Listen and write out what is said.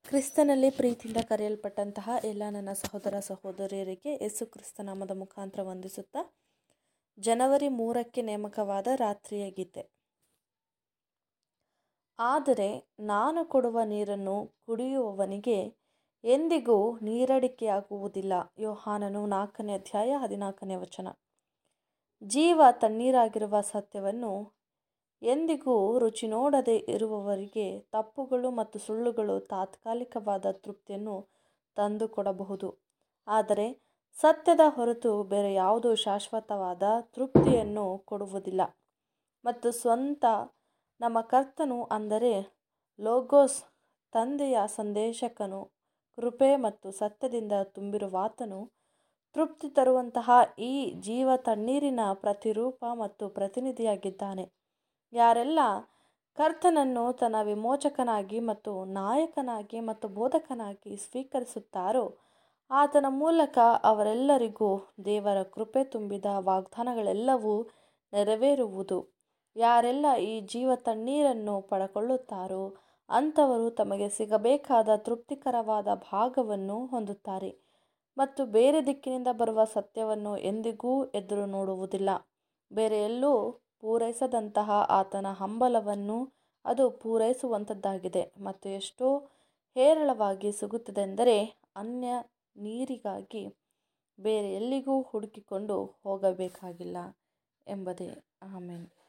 ಕ್ರಿಸ್ತನಲ್ಲಿ ಪ್ರೀತಿಯಿಂದ ಕರೆಯಲ್ಪಟ್ಟಂತಹ ಎಲ್ಲ ನನ್ನ ಸಹೋದರ ಸಹೋದರಿಯರಿಗೆ ಯೇಸು ಕ್ರಿಸ್ತ ನಾಮದ ಮುಖಾಂತರ ವಂದಿಸುತ್ತಾ ಜನವರಿ ಮೂರಕ್ಕೆ ನೇಮಕವಾದ ರಾತ್ರಿಯ ಗೀತೆ ಆದರೆ ನಾನು ಕೊಡುವ ನೀರನ್ನು ಕುಡಿಯುವವನಿಗೆ ಎಂದಿಗೂ ನೀರಡಿಕೆಯಾಗುವುದಿಲ್ಲ ಯೋಹಾನನು ನಾಲ್ಕನೇ ಅಧ್ಯಾಯ ಹದಿನಾಲ್ಕನೇ ವಚನ ಜೀವ ತಣ್ಣೀರಾಗಿರುವ ಸತ್ಯವನ್ನು ಎಂದಿಗೂ ರುಚಿ ನೋಡದೆ ಇರುವವರಿಗೆ ತಪ್ಪುಗಳು ಮತ್ತು ಸುಳ್ಳುಗಳು ತಾತ್ಕಾಲಿಕವಾದ ತೃಪ್ತಿಯನ್ನು ತಂದುಕೊಡಬಹುದು ಆದರೆ ಸತ್ಯದ ಹೊರತು ಬೇರೆ ಯಾವುದೂ ಶಾಶ್ವತವಾದ ತೃಪ್ತಿಯನ್ನು ಕೊಡುವುದಿಲ್ಲ ಮತ್ತು ಸ್ವಂತ ನಮ್ಮ ಕರ್ತನು ಅಂದರೆ ಲೋಗೋಸ್ ತಂದೆಯ ಸಂದೇಶಕನು ಕೃಪೆ ಮತ್ತು ಸತ್ಯದಿಂದ ತುಂಬಿರುವಾತನು ತೃಪ್ತಿ ತರುವಂತಹ ಈ ಜೀವ ತಣ್ಣೀರಿನ ಪ್ರತಿರೂಪ ಮತ್ತು ಪ್ರತಿನಿಧಿಯಾಗಿದ್ದಾನೆ ಯಾರೆಲ್ಲ ಕರ್ತನನ್ನು ತನ್ನ ವಿಮೋಚಕನಾಗಿ ಮತ್ತು ನಾಯಕನಾಗಿ ಮತ್ತು ಬೋಧಕನಾಗಿ ಸ್ವೀಕರಿಸುತ್ತಾರೋ ಆತನ ಮೂಲಕ ಅವರೆಲ್ಲರಿಗೂ ದೇವರ ಕೃಪೆ ತುಂಬಿದ ವಾಗ್ದಾನಗಳೆಲ್ಲವೂ ನೆರವೇರುವುದು ಯಾರೆಲ್ಲ ಈ ಜೀವ ತಣ್ಣೀರನ್ನು ಪಡಕೊಳ್ಳುತ್ತಾರೋ ಅಂಥವರು ತಮಗೆ ಸಿಗಬೇಕಾದ ತೃಪ್ತಿಕರವಾದ ಭಾಗವನ್ನು ಹೊಂದುತ್ತಾರೆ ಮತ್ತು ಬೇರೆ ದಿಕ್ಕಿನಿಂದ ಬರುವ ಸತ್ಯವನ್ನು ಎಂದಿಗೂ ಎದುರು ನೋಡುವುದಿಲ್ಲ ಬೇರೆ ಎಲ್ಲೂ ಪೂರೈಸದಂತಹ ಆತನ ಹಂಬಲವನ್ನು ಅದು ಪೂರೈಸುವಂಥದ್ದಾಗಿದೆ ಮತ್ತು ಎಷ್ಟೋ ಹೇರಳವಾಗಿ ಸಿಗುತ್ತದೆಂದರೆ ಅನ್ಯ ನೀರಿಗಾಗಿ ಬೇರೆ ಎಲ್ಲಿಗೂ ಹುಡುಕಿಕೊಂಡು ಹೋಗಬೇಕಾಗಿಲ್ಲ ಎಂಬುದೇ ಆಮೇಲೆ